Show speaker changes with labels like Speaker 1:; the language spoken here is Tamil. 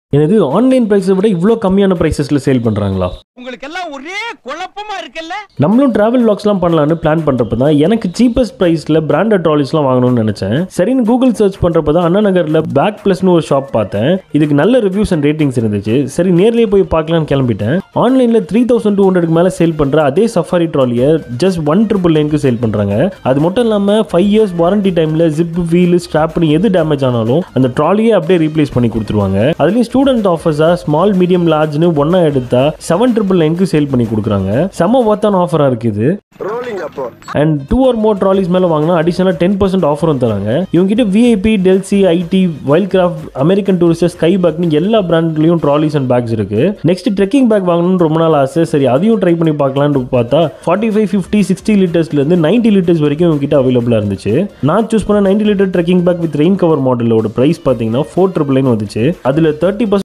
Speaker 1: எனது ஆன்லைன் ப்ரைஸை விட இவ்வளோ கம்மியான ப்ரைஸஸில் சேல் பண்ணுறாங்களா
Speaker 2: உங்களுக்கு எல்லாம் ஒரே குழப்பமா இருக்குல்ல
Speaker 1: நம்மளும் டிராவல் வ்ளாக்ஸ்லாம் பண்ணலான்னு பிளான் பண்ணுறப்ப தான் எனக்கு சீப்பஸ்ட் ப்ரைஸில் பிராண்டட் ட்ராலிஸ்லாம் வாங்கணும்னு நினச்சேன் சரின்னு கூகுள் சர்ச் பண்ணுறப்ப தான் அண்ணா நகரில் பேக் ப்ளஸ்னு ஒரு ஷாப் பார்த்தேன் இதுக்கு நல்ல ரிவ்யூஸ் அண்ட் ரேட்டிங்ஸ் இருந்துச்சு சரி நேர்லேயே போய் பார்க்கலான்னு கிளம்பிட்டேன் ஆன்லைனில் த்ரீ தௌசண்ட் டூ ஹண்ட்ரட்க்கு மேலே சேல் பண்ணுற அதே சஃபாரி ட்ராலியை ஜஸ்ட் ஒன் ட்ரிபிள் லைனுக்கு சேல் பண்ணுறாங்க அது மட்டும் இல்லாமல் ஃபைவ் இயர்ஸ் வாரண்டி டைமில் ஜிப் வீல் ஸ்ட்ராப்னு எது டேமேஜ் ஆனாலும் அந்த ட்ராலியே அப்படியே ரீப்ளேஸ் பண்ணி கொடுத்துருவாங்க அதுலேயும் ஸ்டூடெண்ட் ஆஃபர்ஸாக ஸ்மால் மீடியம் லார்ஜ்னு ஒன்றா எடுத்தா செவன் ட்ரிபிள் நைனுக்கு சேல் பண்ணி கொடுக்குறாங்க செம்ம ஒர்த்தான ஆஃபராக இருக்குது
Speaker 3: ரோலிங் அப்போ
Speaker 1: and two or more trolleys மேலே வாங்கினா அடிஷனலாக டென் பர்சன்ட் ஆஃபரும் தராங்க இவங்ககிட்ட VIP Delsey IT Wildcraft American Tourister Sky பேக்னு எல்லா பிராண்ட்லையும் ட்ராலிஸ் அண்ட் பேக்ஸ் இருக்கு நெக்ஸ்ட் ட்ரெக்கிங் பேக் வாங்கணும்னு ரொம்ப நாள் ஆசை சரி அதையும் ட்ரை பண்ணி பார்க்கலான்னு பார்த்தா ஃபார்ட்டி ஃபைவ் ஃபிஃப்டி சிக்ஸ்டி லிட்டர்ஸ்லேருந்து நைன்டி லிட்டர்ஸ் வரைக்கும் இவங்ககிட்ட அவைலபிளாக இருந்துச்சு நான் சூஸ் பண்ண ninety litre trekking bag with rain cover மாடலோட ப்ரைஸ் பார்த்தீங்கன்னா ஃபோர் ட்ரிபிள் நைன் வந்துச்சு அதில் தேர்ட்டி